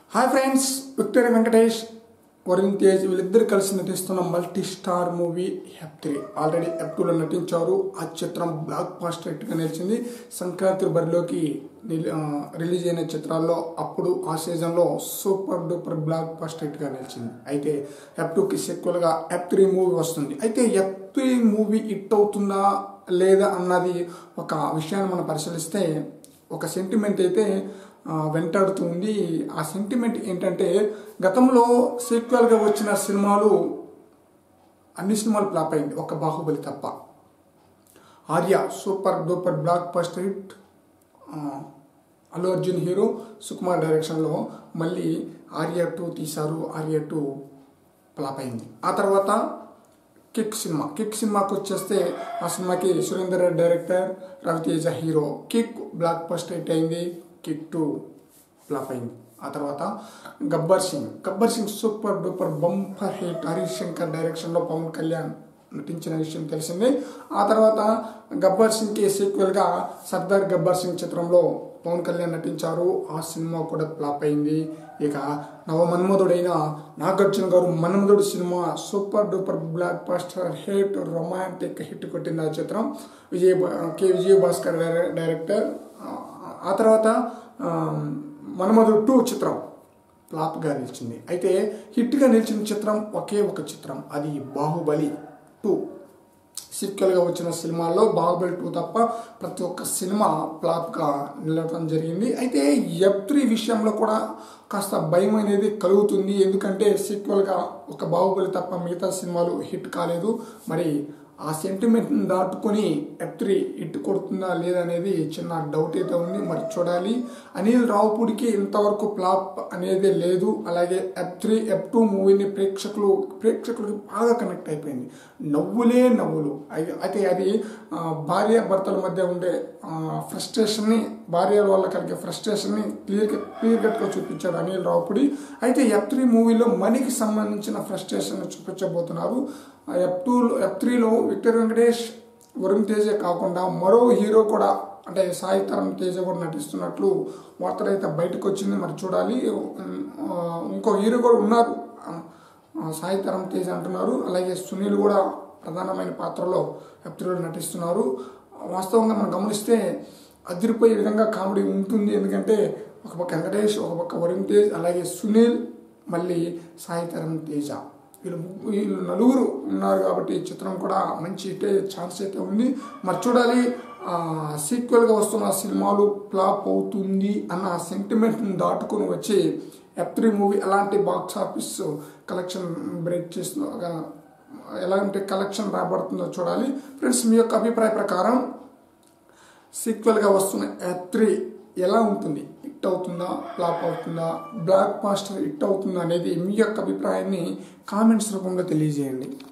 hi friends victory Venkatesh Varun Tej వీళ్ళిద్దరు కలిసి నటిస్తున్న multi star movie F three already F టూలో నటించారు ఆ చిత్రం బ్లాక్ బాస్టర్ హిట్గా నిలిచింది సంక్రాంతి బరిలోకి నిల్- ఆ, రిలీజ్ అయిన చిత్రాల్లో అప్పుడు ఆ సీజన్లో సూపర్ డూపర్ బ్లాక్ బాస్టర్ హిట్గా నిలిచింది అయితే ఎఫ్ టూకి సెక్వల్గా ఎఫ్ త్రీ మూవీ వస్తుంది అయితే ఎఫ్ త్రీ మూవీ హిట్ అవుతుందా లేదా అన్నది ఒక విషయాన్ని మనం పరిశీలిస్తే ఒక సెంటిమెంట్ అయితే ఆ, వెంటాడుతుంది ఆ సెంటిమెంట్ ఏంటంటే గతంలో సీక్వెల్గా వచ్చిన సినిమాలు అన్ని సినిమాలు ఫ్లాప్ అయింది ఒక బాహుబలి తప్ప Arya super duper blockbuster hit ఆ, అల్లు అర్జున్ హీరో సుకుమార్ డైరెక్షన్లో మళ్ళీ ఆర్య టూ తీశారు ఆర్య టూ ఫ్లాప్ అయింది ఆ తర్వాత కిక్ సినిమా కిక్ సినిమాకి వచ్చేస్తే ఆ సినిమాకి Surender Reddy director Ravi Teja hero Kick blockbuster hit అయింది కిక్ టూ ఫ్లాప్ అయింది ఆ తర్వాత Gabbar Singh Gabbar Singh super duper bumper hit Harish Shankar డైరెక్షన్లో పవన్ కళ్యాణ్ నటించిన విషయం తెలిసిందే ఆ తర్వాత గబ్బర్ సింగ్కి సీక్వెల్గా సర్దార్ గబ్బర్ సింగ్ చిత్రంలో పవన్ కళ్యాణ్ నటించారు ఆ సినిమా కూడా ఫ్లాప్ అయింది ఇక నవ మన్మధుడైన నాగార్జున గారు మన్మధుడు సినిమా super duper blockbuster hit romantic hit కొట్టింది ఆ చిత్రం విజయ్ భా- కె విజయ్ భాస్కర్ డైరె- డైరెక్టర్ ఆ- ఆ తర్వాత ఆ, మన్మధుడు టూ చిత్రం ఫ్లాప్గా నిలిచింది అయితే హిట్గా నిలిచిన చిత్రం ఒకే ఒక చిత్రం అది బాహుబలి టూ సీక్వెల్గా వచ్చిన సినిమాల్లో బాహుబలి టూ తప్ప ప్రతి ఒక్క సినిమా ఫ్లాప్గా నిలవడం జరిగింది అయితే ఎఫ్ త్రీ విషయంలో కూడా కాస్త భయం అనేది కలుగుతుంది ఎందుకంటే సీక్వెల్గా ఒక బాహుబలి తప్ప మిగతా సినిమాలు హిట్ కాలేదు మరి ఆ సెంటిమెంట్ని దాటుకొని ఎఫ్ త్రీ హిట్ కొడుతుందా లేదా అనేది చిన్న డౌట్ అయితే ఉంది మరి చూడాలి అనిల్ రావుపూడికి ఇంతవరకు ఫ్లాప్ అనేది లేదు అలాగే ఎఫ్ త్రీ ఎఫ్ టూ మూవీని ప్రేక్షకులు ప్రేక్షకులకి బాగా కనెక్ట్ అయిపోయింది నవ్వులే నవ్వులు అయి- అయితే అది ఆ, భార్య భర్తల మధ్య ఉండే ఫ్రస్ట్రేషన్ని భార్య వల్ల కలిగే ఫ్రస్ట్రేషన్ని క్లియర్ క్లియర్ కట్గా చూపించాడు అనిల్ రావుపూడి అయితే ఎఫ్ త్రీ మూవీలో మనీకి సంబంధించిన ఫ్రస్ట్రేషన్ చూపించబోతున్నారు ఎఫ్ టూ ఎఫ్ త్రీలో విక్టర్ వెంకటేష్ వరుణ్ తేజే కాకుండా మరో హీరో కూడా అంటే సాయి తరం తేజ కూడా నటిస్తున్నట్లు వార్తలు అయితే బయటకు వచ్చింది మరి చూడాలి ఉమ్, ఆ, ఇంకో హీరో కూడా ఉన్నారు ఆ, ఆ, సాయి తరం తేజ్ అంటున్నారు అలాగే సునీల్ కూడా ప్రధానమైన పాత్రలో ఎఫ్ త్రీలో నటిస్తున్నారు వాస్తవంగా మనం గమనిస్తే అదిరిపోయే విధంగా కామెడీ ఉంటుంది ఎందుకంటే ఒక పక్క వెంకటేష్ ఒక పక్క వరుణ్ తేజ్ అలాగే సునీల్ మళ్ళీ సాయి తరం తేజ వీళ్ళు ముగ్గురు- వీళ్ళు నలుగురు ఉన్నారు కాబట్టి ఈ చిత్రం కూడా మంచి హిట్ అయ్యే ఛాన్స్ అయితే ఉంది మరి చూడాలి సీక్వెల్గా వస్తున్న సినిమాలు ఫ్లాప్ అవుతుంది అన్న సెంటిమెంట్ని దాటుకొని వచ్చి ఎఫ్ త్రీ మూవీ ఎలాంటి బాక్స్ ఆఫీస్ కలెక్షన్ బ్రేక్ చేస్తుందో ఎలాంటి కలెక్షన్ రాబడుతుందో చూడాలి ఫ్రెండ్స్ మీ యొక్క అభిప్రాయ ప్రకారం సీక్వెల్గా వస్తున్న ఎఫ్ త్రీ ఎలా ఉంటుంది హిట్ అవుతుందా ఫ్లాప్ అవుతుందా బ్లాక్ మాస్టర్ హిట్ అవుతుందా అనేది మీ యొక్క అభిప్రాయాన్ని కామెంట్స్ రూపంలో తెలియజేయండి